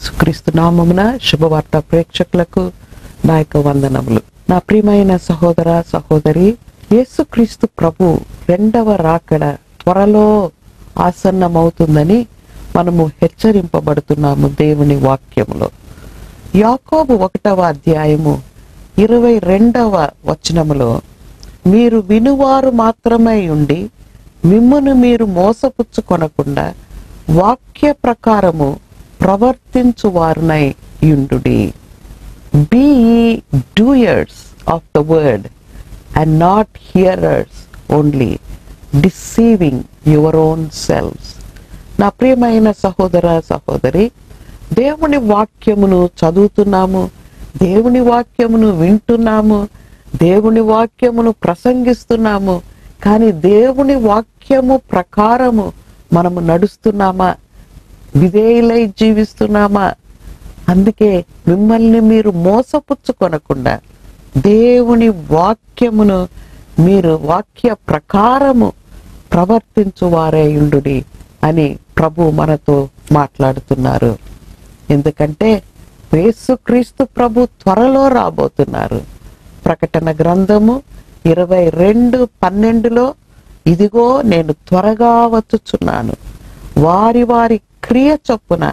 యేసుక్రీస్తు నామమున శుభవార్త ప్రేక్షకులకు నా యొక్క వందనములు నా ప్రియమైన సహోదర సహోదరి యేసుక్రీస్తు ప్రభు రెండవ రాకడ త్వరలో ఆసన్నమవుతుందని మనము హెచ్చరింపబడుతున్నాము దేవుని వాక్యములో యాకోబు ఒకటవ అధ్యాయము ఇరవై రెండవ వచనములో మీరు వినువారు మాత్రమే ఉండి మిమ్మును మీరు మోసపుచ్చుకొనకుండా వాక్య ప్రకారము ప్రవర్తించువారునై యుండుడి be doers of the word and not hearers only deceiving your own selves నా ప్రియమైన సహోదర సహోదరి దేవుని వాక్యమును చదువుతున్నాము దేవుని వాక్యమును వింటున్నాము దేవుని వాక్యమును ప్రసంగిస్తున్నాము కానీ దేవుని వాక్యము ప్రకారము మనము నడుస్తున్నామా విధేయులై జీవిస్తున్నామా అందుకే మిమ్మల్ని మీరు మోసపుచ్చుకొనకుండా దేవుని వాక్యమును మీరు వాక్య ప్రకారము ప్రవర్తించు వారే ఉండుడి అని ప్రభు మనతో మాట్లాడుతున్నారు ఎందుకంటే యేసుక్రీస్తు ప్రభు త్వరలో రాబోతున్నారు ప్రకటన గ్రంథము ఇరవై రెండు పన్నెండులో ఇదిగో నేను త్వరగా వచ్చుచున్నాను వారి వారి క్రియ చొప్పున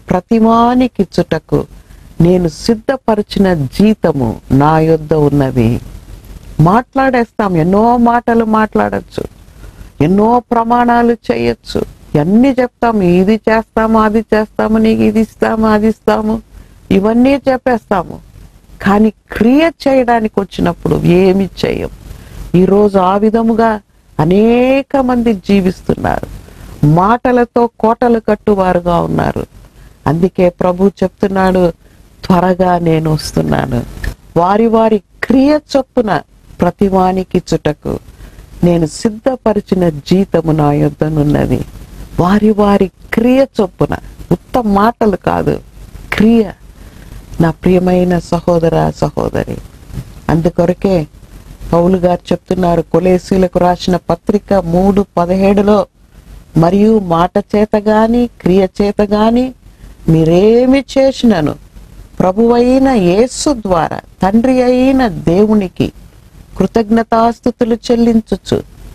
ప్రతిమానికిచ్చుటకు నేను సిద్ధపరిచిన జీతము నా యొద్ద ఉన్నది మాట్లాడేస్తాం ఎన్నో మాటలు మాట్లాడచ్చు ఎన్నో ప్రమాణాలు చేయొచ్చు అన్ని చెప్తాము ఇది చేస్తాము అది చేస్తాము నీకు ఇది ఇస్తాము అది ఇస్తాము ఇవన్నీ చెప్పేస్తాము కానీ క్రియ చేయడానికి వచ్చినప్పుడు ఏమి చేయం ఈరోజు ఆ విధముగా అనేక మంది జీవిస్తున్నారు మాటలతో కోటలు కట్టువారుగా ఉన్నారు అందుకే ప్రభు చెప్తున్నాడు త్వరగా నేను వస్తున్నాను వారి వారి క్రియ చొప్పున ప్రతివానికి చుటకు నేను సిద్ధపరిచిన జీతము నా యొద్దనున్నది వారి వారి క్రియ చొప్పున ఉత్త మాటలు కాదు క్రియ నా ప్రియమైన సహోదర సహోదరి అందుకొరకే పౌలు గారు చెప్తున్నారు కొలేసీలకు రాసిన పత్రిక మూడు పదిహేడులో మరియు మాట చేత గాని క్రియ చేత గాని మీరేమి చేసినను ప్రభువైన యేసు ద్వారా తండ్రి అయిన దేవునికి కృతజ్ఞతాస్థుతులు చెల్లించుచు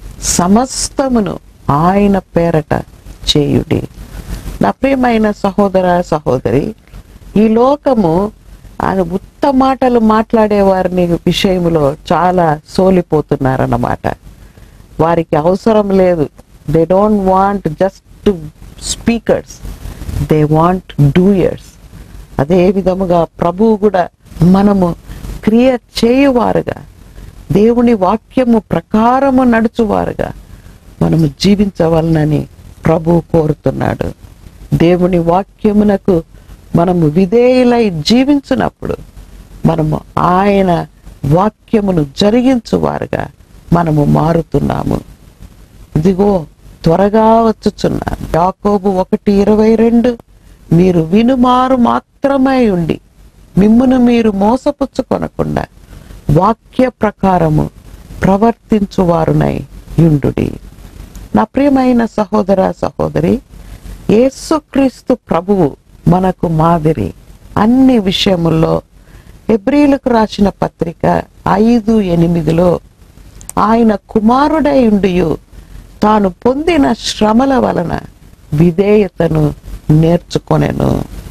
సమస్తమును ఆయన పేరట చేయుడి నా ప్రియమైన సహోదర సహోదరి ఈ లోకము ఆయన ఉత్త మాటలు మాట్లాడే వారిని విషయంలో చాలా సోలిపోతున్నారన్నమాట వారికి అవసరం లేదు they don't want just speakers they want doers అదే విధముగా ప్రభువు కూడా మనము క్రియ చేయువారుగా దేవుని వాక్యము ప్రకారము నడుచువారుగా మనము జీవించవలనని ప్రభు కోరుతున్నాడు దేవుని వాక్యమునకు మనము విధేయులై జీవించినప్పుడు మనము ఆయన వాక్యమును జరిగించువారుగా మనము మారుతున్నాము ఇదిగో త్వరగా వచ్చుచున్నాను యాకోబు ఒకటి ఇరవై రెండు మీరు వినుమారు మాత్రమే ఉండి మిమ్మును మీరు మోసపుచ్చుకొనకుండా వాక్య ప్రకారము ప్రవర్తించువారునై యుండుడి నా ప్రియమైన సహోదర సహోదరి యేసుక్రీస్తు ప్రభువు మనకు మాదిరి అన్ని విషయముల్లో ఎబ్రిలకు రాసిన పత్రిక ఐదు ఎనిమిదిలో ఆయన కుమారుడై ఉండియు తాను పొందిన శ్రమల వలన విధేయతను నేర్చుకొనెను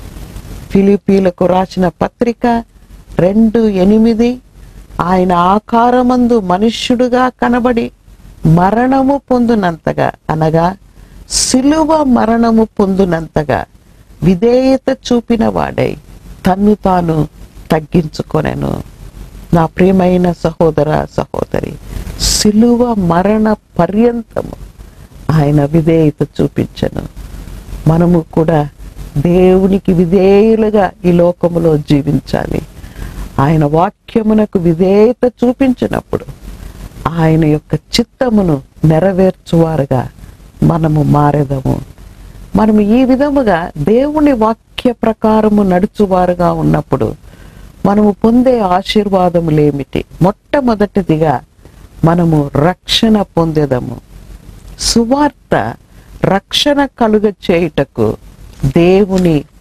ఫిలిపీలకు రాసిన పత్రిక రెండు ఎనిమిది ఆయన ఆకారమందు మనుష్యుడుగా కనబడి మరణము పొందునంతగా అనగా సిలువ మరణము పొందునంతగా విధేయత చూపిన వాడై తన్ను తాను తగ్గించుకొనెను నా ప్రియమైన సహోదర సహోదరి సిలువ మరణ పర్యంతము ఆయన విధేయత చూపించను మనము కూడా దేవునికి విధేయులుగా ఈ లోకములో జీవించాలి ఆయన వాక్యమునకు విధేయత చూపించినప్పుడు ఆయన యొక్క చిత్తమును నెరవేర్చువారుగా మనము మారెదము మనము ఈ విధముగా దేవుని వాక్య ప్రకారము నడుచువారుగా ఉన్నప్పుడు మనము పొందే ఆశీర్వాదములేమిటి మొట్టమొదటిదిగా మనము రక్షణ పొందేదము సువార్త రక్షణ కలుగ చేయుటకు దేవుని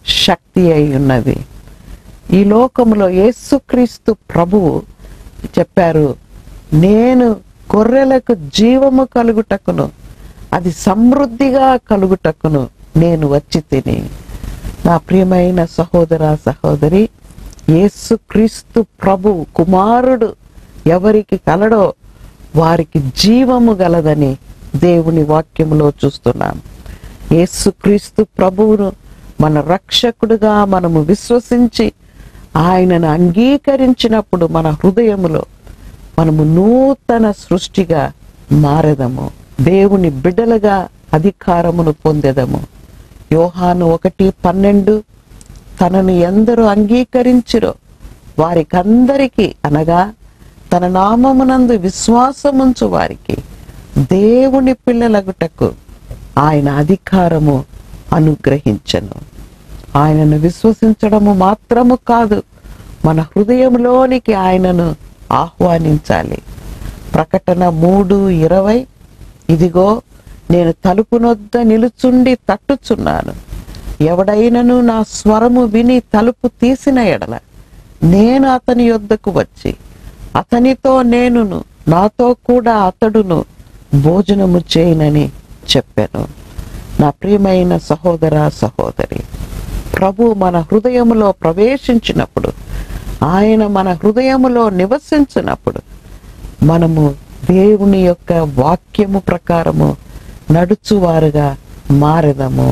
శక్తి అయి ఉన్నది ఈ లోకములో యేసుక్రీస్తు ప్రభువు చెప్పారు నేను గొర్రెలకు జీవము కలుగుటకును అది సమృద్ధిగా కలుగుటకును నేను వచ్చి తిని నా ప్రియమైన సహోదర సహోదరి యేసుక్రీస్తు ప్రభు కుమారుడు ఎవరికి కలడో వారికి జీవము గలదని దేవుని వాక్యములో చూస్తున్నాం యేసుక్రీస్తు ప్రభువును మన రక్షకుడుగా మనము విశ్వసించి ఆయనను అంగీకరించినప్పుడు మన హృదయములో మనము నూతన సృష్టిగా మారెదము దేవుని బిడ్డలుగా అధికారమును పొందెదము యోహాను ఒకటి పన్నెండు తనను ఎందరూ అంగీకరించిరో వారికందరికీ అనగా తన నామమునందు విశ్వాసముంచు వారికి దేవుని పిల్లలగుటకు ఆయన అధికారము అనుగ్రహించను ఆయనను విశ్వసించడము మాత్రము కాదు మన హృదయంలోనికి ఆయనను ఆహ్వానించాలి ప్రకటన మూడు ఇరవై ఇదిగో నేను తలుపునొద్ద నిలుచుండి తట్టుచున్నాను ఎవడైనను నా స్వరము విని తలుపు తీసిన ఎడల నేను అతని యొద్దకు వచ్చి అతనితో నేనును నాతో కూడా అతడును భోజనము చేయనని చెప్పాను నా ప్రియమైన సహోదర సహోదరి ప్రభు మన హృదయములో ప్రవేశించినప్పుడు ఆయన మన హృదయములో నివసించినప్పుడు మనము దేవుని యొక్క వాక్యము ప్రకారము నడుచువారుగా మారెదము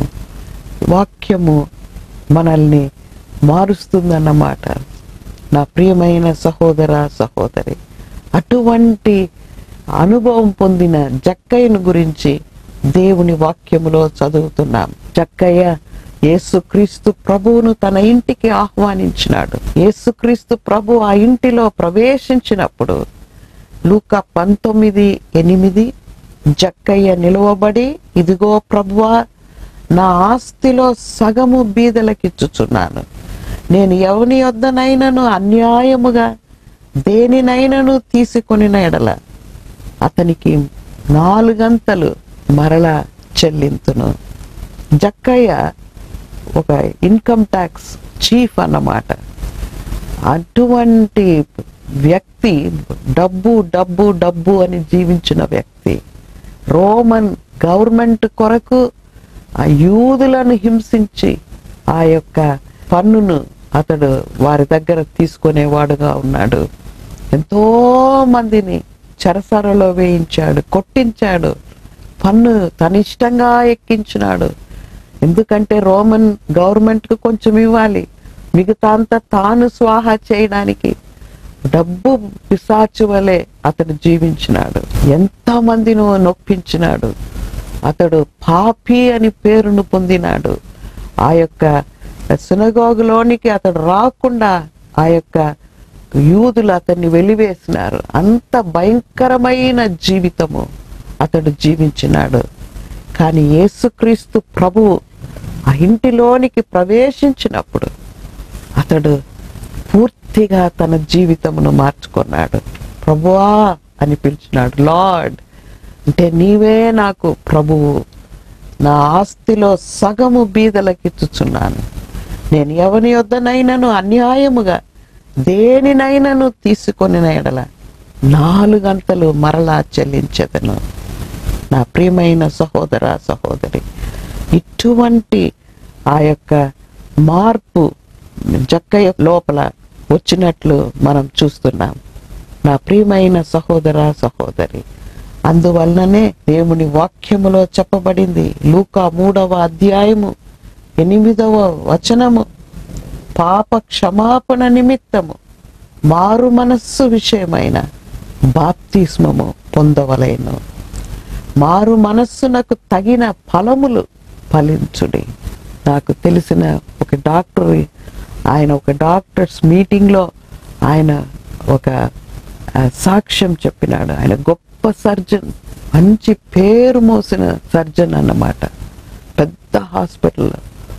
వాక్యము మనల్ని మారుస్తుందన్నమాట నా ప్రియమైన సహోదర సహోదరి అటువంటి అనుభవం పొందిన జక్కయ్యను గురించి దేవుని వాక్యములో చదువుతున్నాం జక్కయ్య యేసుక్రీస్తు ప్రభువును తన ఇంటికి ఆహ్వానించినాడు యేసుక్రీస్తు ప్రభు ఆ ఇంటిలో ప్రవేశించినప్పుడు లూకా పంతొమ్మిది ఎనిమిది జక్కయ్య నిలువబడి ఇదిగో ప్రభువా నా ఆస్తిలో సగము బీదలకిచ్చుచున్నాను నేను ఎవని వద్దనైనను అన్యాయముగా దేనినైనను తీసుకొనిన ఎడల అతనికి నాలుగంతలు మరల చెల్లింతును జక్కయ్య ఒక ఇన్కమ్ ట్యాక్స్ చీఫ్ అన్నమాట అటువంటి వ్యక్తి డబ్బు డబ్బు డబ్బు అని జీవించిన వ్యక్తి రోమన్ గవర్నమెంట్ కొరకు ఆ యూదులను హింసించి ఆ యొక్క పన్నును అతడు వారి దగ్గర తీసుకునేవాడుగా ఉన్నాడు ఎంతో మందిని చెరసరలో వేయించాడు కొట్టించాడు పన్ను తన ఇష్టంగా ఎక్కించినాడు ఎందుకంటే రోమన్ గవర్నమెంట్ కు కొంచెం ఇవ్వాలి మిగతా అంతా తాను స్వాహా చేయడానికి డబ్బు పిశాచు వలె అతడు జీవించినాడు ఎంత మందిని నొప్పించినాడు అతడు పాపి అని పేరును పొందినాడు ఆ యొక్క సునగోగులోనికి అతడు రాకుండా ఆ యొక్క యూదులు అతన్ని వెలివేసినారు అంత భయంకరమైన జీవితము అతడు జీవించినాడు కానీ యేసుక్రీస్తు ప్రభువు ఆ ఇంటిలోనికి ప్రవేశించినప్పుడు అతడు పూర్తిగా తన జీవితమును మార్చుకున్నాడు ప్రభువా అని పిలిచినాడు లార్డ్ అంటే నీవే నాకు ప్రభువు నా ఆస్తిలో సగము బీదలకిచ్చుచున్నాను నేను ఎవని యొద్దనైనను అన్యాయముగా దేనినైనను తీసుకొని ఎడల నాలుగంతలు మరలా చెల్లించెదను నా ప్రియమైన సహోదర సహోదరి ఇటువంటి ఆ యొక్క మార్పు జక్కయ్య లోపల వచ్చినట్లు మనం చూస్తున్నాం నా ప్రియమైన సహోదర సహోదరి అందువలననే దేవుని వాక్యములో చెప్పబడింది లూకా మూడవ అధ్యాయము ఎనిమిదవ వచనము పాప క్షమాపణ నిమిత్తము మారు మనస్సు విషయమైన బాప్తిస్మము పొందవలేను మారు మనస్సునకు తగిన ఫలములు ఫలించుడి నాకు తెలిసిన ఒక డాక్టర్ ఆయన ఒక డాక్టర్స్ మీటింగ్లో ఆయన ఒక ఆ, సాక్ష్యం చెప్పినాడు ఆయన గొప్ప సర్జన్ మంచి పేరు మోసిన సర్జన్ అన్నమాట పెద్ద హాస్పిటల్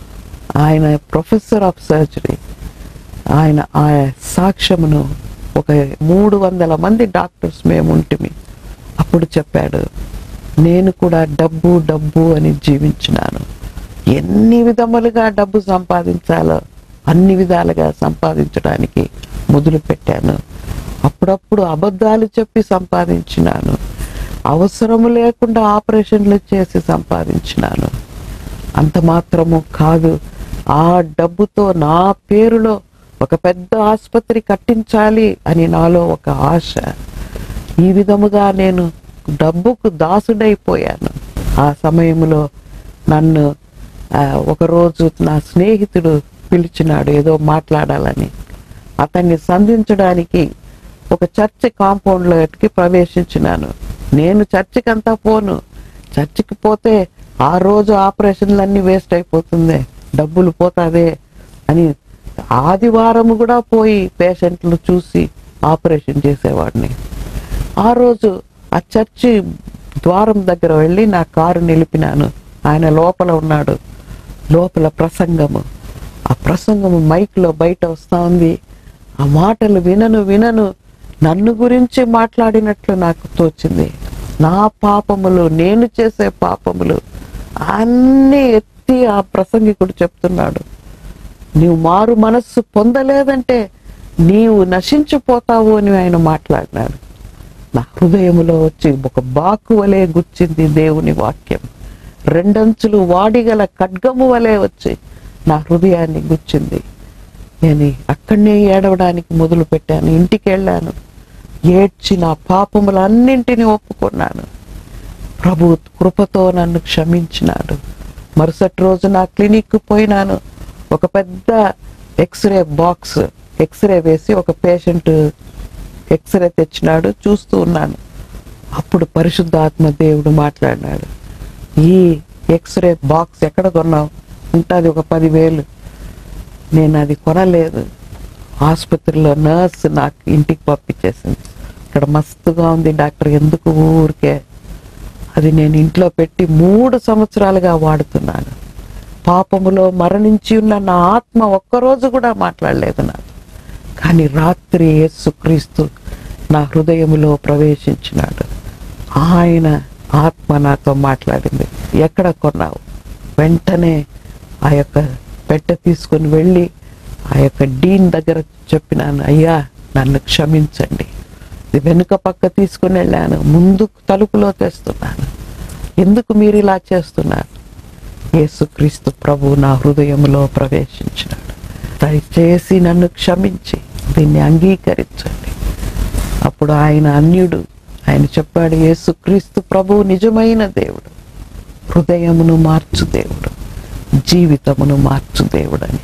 ఆయన ప్రొఫెసర్ ఆఫ్ సర్జరీ ఆయన ఆ సాక్ష్యమును ఒక మూడు వందల మంది డాక్టర్స్ మేము ఉంటిమి అప్పుడు చెప్పాడు నేను కూడా డబ్బు డబ్బు అని జీవించినాను ఎన్ని విధములుగా డబ్బు సంపాదించాలో అన్ని విధాలుగా సంపాదించడానికి మొదలు పెట్టాను అప్పుడప్పుడు అబద్ధాలు చెప్పి సంపాదించినాను అవసరము లేకుండా ఆపరేషన్లు చేసి సంపాదించినాను అంత మాత్రము కాదు ఆ డబ్బుతో నా పేరులో ఒక పెద్ద ఆసుపత్రి కట్టించాలి అని నాలో ఒక ఆశ ఈ విధముగా నేను డబ్బుకు దాసుడైపోయాను ఆ సమయంలో నన్ను ఆ, ఒకరోజు నా స్నేహితుడు పిలిచినాడు ఏదో మాట్లాడాలని అతన్ని సంధించడానికి ఒక చర్చి కాంపౌండ్లోకి ప్రవేశించినాను నేను చర్చికి అంతా పోను చర్చికి పోతే ఆ రోజు ఆపరేషన్లన్నీ వేస్ట్ అయిపోతుంది డబ్బులు పోతాదే అని ఆదివారం కూడా పోయి పేషెంట్లు చూసి ఆపరేషన్ చేసేవాడిని ఆ రోజు ఆ చర్చి ద్వారం దగ్గర వెళ్ళి నా కారు నిలిపినాను ఆయన లోపల ఉన్నాడు లోపల ప్రసంగము ఆ ప్రసంగము మైక్లో బయట వస్తా ఉంది ఆ మాటలు వినను వినను నన్ను గురించి మాట్లాడినట్లు నాకు తోచింది నా పాపములు నేను చేసే పాపములు అన్నీ ఎత్తి ఆ ప్రసంగికుడు చెప్తున్నాడు నీవు మారు మనస్సు పొందలేదంటే నీవు నశించిపోతావు అని ఆయన మాట్లాడినాడు నా హృదయములో వచ్చి ఒక బాకు వలె గుచ్చింది దేవుని వాక్యం రెండంచులు వాడిగల ఖడ్గము వలె వచ్చి నా హృదయాన్ని గుచ్చింది నేను అక్కడనే ఏడవడానికి మొదలు పెట్టాను ఇంటికి వెళ్ళాను ఏడ్చి నా పాపములన్నింటినీ ఒప్పుకున్నాను ప్రభు కృపతో నన్ను క్షమించినాడు మరుసటి రోజు నా క్లినిక్ పోయినాను ఒక పెద్ద ఎక్స్రే బాక్స్ ఎక్స్రే వేసి ఒక పేషెంట్ ఎక్స్రే తెచ్చినాడు చూస్తూ ఉన్నాను అప్పుడు పరిశుద్ధాత్మ దేవుడు మాట్లాడినాడు ఈ ఎక్స్రే బాక్స్ ఎక్కడ కొన్నావు ఉంటుంది ఒక పదివేలు నేను అది కొనలేదు ఆసుపత్రిలో నర్స్ నాకు ఇంటికి పంపించేసింది ఇక్కడ మస్తుగా ఉంది డాక్టర్ ఎందుకు ఊరికే అది నేను ఇంట్లో పెట్టి మూడు సంవత్సరాలుగా వాడుతున్నాను పాపములో మరణించి ఉన్న నా ఆత్మ ఒక్కరోజు కూడా మాట్లాడలేదు నాకు కానీ రాత్రి యేసుక్రీస్తు నా హృదయములో ప్రవేశించినాడు ఆయన ఆత్మ నాతో మాట్లాడింది ఎక్కడ కొన్నావు వెంటనే ఆ యొక్క పెట్టె తీసుకొని వెళ్ళి ఆ యొక్క డీన్ దగ్గర చెప్పినాను అయ్యా నన్ను క్షమించండి ఇది వెనుక పక్క తీసుకుని వెళ్ళాను ముందు తలుపులో తెస్తున్నాను ఎందుకు మీరు ఇలా చేస్తున్నారు యేసుక్రీస్తు ప్రభు నా హృదయములో ప్రవేశించినాడు దయచేసి నన్ను క్షమించి దీన్ని అంగీకరించండి అప్పుడు ఆయన అన్యుడు ఆయన చెప్పాడు యేసుక్రీస్తు ప్రభు నిజమైన దేవుడు హృదయమును మార్చు దేవుడు జీవితమును మార్చు దేవుడని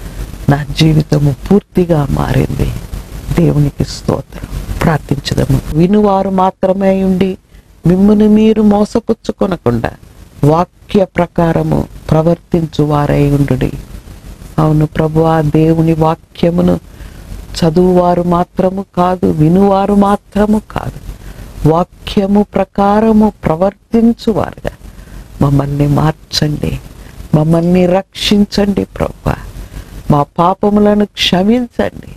నా జీవితము పూర్తిగా మారింది దేవునికి స్తోత్రం ప్రార్థించదము వినువారు మాత్రమే ఉండి మిమ్మును మీరు మోసపుచ్చుకొనకుండా వాక్య ప్రకారము ప్రవర్తించు వారై ఉండుడి అవును ప్రభువా దేవుని వాక్యమును చదువువారు మాత్రము కాదు వినువారు మాత్రము కాదు వాక్యము ప్రకారము ప్రవర్తించువారుగా మమ్మల్ని మార్చండి మమ్మల్ని రక్షించండి ప్రభా మా పాపములను క్షమించండి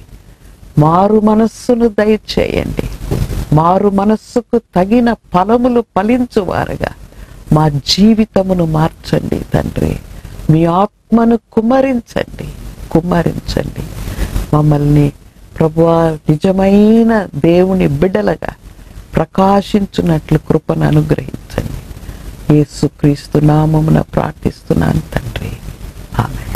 మారు మనస్సును దయచేయండి మారు మనస్సుకు తగిన ఫలములు ఫలించువారుగా మా జీవితమును మార్చండి తండ్రి మీ ఆత్మను కుమ్మరించండి కుమ్మరించండి మమ్మల్ని ప్రభువా నిజమైన దేవుని బిడ్డలుగా ప్రకాశించున్నట్లు కృపను అనుగ్రహించండి యేసుక్రీస్తు నామమున ప్రార్థిస్తున్నాను తండ్రి ఆమె